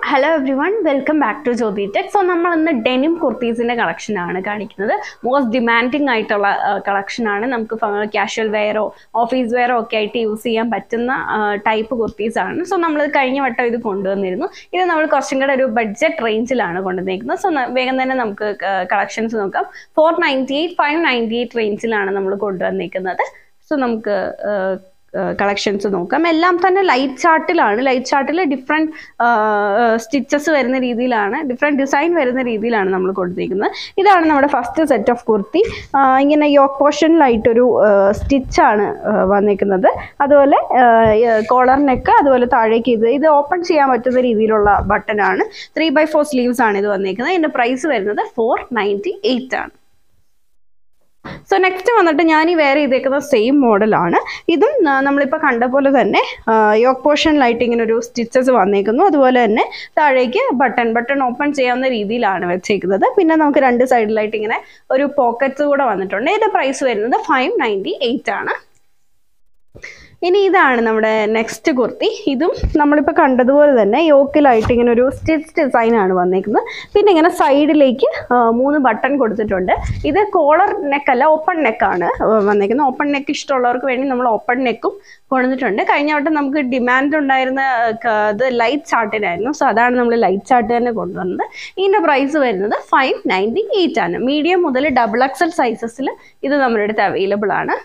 hello everyone welcome back to Jyothi tech so നമ്മൾ ഇന്ന് denim കുർത്തീസിൻ്റെ കളക്ഷനാണ് കാണിക്കുന്നത് മോസ്റ്റ് ഡിമാൻഡിങ് ആയിട്ടുള്ള കളക്ഷനാണ് നമുക്ക് ക്യാഷ്വൽ വെയറോ ഓഫീസ് വെയറോ ഒക്കെ ആയിട്ട് യൂസ് ചെയ്യാൻ പറ്റുന്ന ടൈപ്പ് കുർത്തീസ് ആണ് സോ നമ്മൾ കഴിഞ്ഞ വട്ടം ഇത് കൊണ്ടുവന്നിരുന്നു ഇത് നമ്മൾ കുറച്ചും കൂടെ ഒരു ബഡ്ജറ്റ് റേഞ്ചിലാണ് കൊണ്ടുവന്നിരിക്കുന്നത് സോ വേഗം തന്നെ നമുക്ക് കളക്ഷൻസ് നോക്കാം four ninety eight five ninety eight റേഞ്ചിലാണ് നമ്മൾ കൊണ്ടുവന്നിരിക്കുന്നത് സോ നമുക്ക് കളക്ഷൻസ് നോക്കാം എല്ലാം തന്നെ ലൈറ്റ് ചാർട്ടിലാണ് ലൈറ്റ് ചാർട്ടിൽ ഡിഫറെൻറ്റ് സ്റ്റിച്ചസ് വരുന്ന രീതിയിലാണ് ഡിഫറെൻറ്റ് ഡിസൈൻ വരുന്ന രീതിയിലാണ് നമ്മൾ കൊടുത്തിരിക്കുന്നത് ഇതാണ് നമ്മുടെ ഫസ്റ്റ് സെറ്റ് ഓഫ് കുർത്തി ഇങ്ങനെ യോക്ക് പോർഷനിലായിട്ടൊരു സ്റ്റിച്ചാണ് വന്നിരിക്കുന്നത് അതുപോലെ കോളർ നെക്ക് അതുപോലെ താഴേക്ക് ഇത് ഇത് ഓപ്പൺ ചെയ്യാൻ പറ്റുന്ന രീതിയിലുള്ള ബട്ടനാണ് ത്രീ ബൈ ഫോർ സ്ലീവ്സ് ആണ് ഇത് വന്നിരിക്കുന്നത് ഇതിൻ്റെ പ്രൈസ് വരുന്നത് ഫോർ നയൻറ്റി എയ്റ്റ് ആണ് സോ നെക്സ്റ്റ് വന്നിട്ട് ഞാൻ ഈ വെയർ ചെയ്തേക്കുന്ന സെയിം മോഡലാണ് ഇതും നമ്മളിപ്പോൾ കണ്ട പോലെ തന്നെ യോക്ക് പോർഷനിലായിട്ട് ഇങ്ങനെ ഒരു സ്റ്റിച്ചസ് വന്നേക്കുന്നു അതുപോലെ തന്നെ താഴേക്ക് ബട്ടൺ ബട്ടൺ ഓപ്പൺ ചെയ്യാവുന്ന രീതിയിലാണ് വെച്ചേക്കുന്നത് പിന്നെ നമുക്ക് രണ്ട് സൈഡിലായിട്ട് ഇങ്ങനെ ഒരു പോക്കറ്റ്സ് കൂടെ വന്നിട്ടുണ്ട് ഇതിൻ്റെ പ്രൈസ് വരുന്നത് ഫൈവ് നയൻറ്റി എയ്റ്റ് ആണ് ഇനി ഇതാണ് നമ്മുടെ നെക്സ്റ്റ് കുർത്തി ഇതും നമ്മളിപ്പോൾ കണ്ടതുപോലെ തന്നെ യോക്കിലായിട്ട് ഇങ്ങനെ ഒരു സ്റ്റിച്ച് ഡിസൈൻ ആണ് വന്നേക്കുന്നത് പിന്നെ ഇങ്ങനെ സൈഡിലേക്ക് മൂന്ന് ബട്ടൺ കൊടുത്തിട്ടുണ്ട് ഇത് കോളർ നെക്കല്ല ഓപ്പൺ നെക്കാണ് വന്നേക്കുന്നത് ഓപ്പൺ നെക്ക് ഇഷ്ടമുള്ളവർക്ക് വേണ്ടി നമ്മൾ ഓപ്പൺ നെക്കും കൊണ്ടുവന്നിട്ടുണ്ട് കഴിഞ്ഞ വട്ടം നമുക്ക് ഡിമാൻഡ് ഉണ്ടായിരുന്ന ഇത് ലൈറ്റ് ചാർട്ടിനായിരുന്നു സോ അതാണ് നമ്മൾ ലൈറ്റ് ചാർട്ട് തന്നെ കൊണ്ടുവന്നത് ഇതിൻ്റെ പ്രൈസ് വരുന്നത് ഫൈവ് നയൻറ്റി എയ്റ്റ് ആണ് മീഡിയം മുതൽ ഡബിൾ എക്സൽ സൈസസിൽ ഇത് നമ്മുടെ അടുത്ത് അവൈലബിൾ ആണ്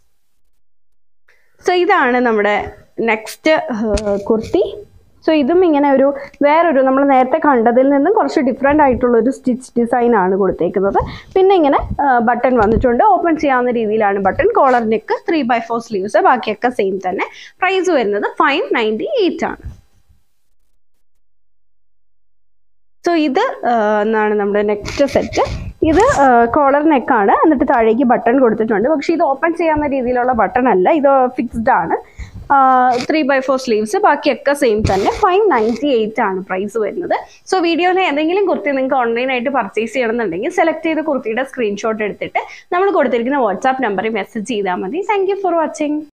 സോ ഇതാണ് നമ്മുടെ നെക്സ്റ്റ് കുർത്തി സോ ഇതും ഇങ്ങനെ ഒരു വേറൊരു നമ്മൾ നേരത്തെ കണ്ടതിൽ നിന്നും കുറച്ച് ഡിഫറെൻ്റ് ആയിട്ടുള്ള ഒരു സ്റ്റിച്ച് ഡിസൈൻ ആണ് കൊടുത്തേക്കുന്നത് പിന്നെ ഇങ്ങനെ ബട്ടൺ വന്നിട്ടുണ്ട് ഓപ്പൺ ചെയ്യാവുന്ന രീതിയിലാണ് button collar neck three by four sleeves ബാക്കിയൊക്കെ സെയിം തന്നെ പ്രൈസ് വരുന്നത് ഫൈവ് നയൻറ്റി എയ്റ്റ് ആണ് സോ ഇത് എന്നാണ് നമ്മുടെ നെക്സ്റ്റ് സെറ്റ് ഇത് കോളർ നെക്കാണ് എന്നിട്ട് താഴേക്ക് ബട്ടൺ കൊടുത്തിട്ടുണ്ട് പക്ഷേ ഇത് ഓപ്പൺ ചെയ്യാവുന്ന രീതിയിലുള്ള ബട്ടൺ അല്ല ഇത് ഫിക്സ്ഡ് ആണ് ത്രീ ബൈ ഫോർ സ്ലീവ്സ് ബാക്കിയൊക്കെ സെയിം തന്നെ ഫൈവ് നയൻറ്റി എയ്റ്റ് ആണ് പ്രൈസ് വരുന്നത് സോ വീഡിയോയിൽ ഏതെങ്കിലും കുർത്തി നിങ്ങൾക്ക് ഓൺലൈനായിട്ട് പർച്ചേസ് ചെയ്യണമെന്നുണ്ടെങ്കിൽ സെലക്ട് ചെയ്ത കുർത്തിയുടെ സ്ക്രീൻഷോട്ട് എടുത്തിട്ട് നമ്മൾ കൊടുത്തിരിക്കുന്ന വാട്സാപ്പ് നമ്പറിൽ മെസ്സേജ് ചെയ്താൽ മതി താങ്ക് ഫോർ വാച്ചിങ്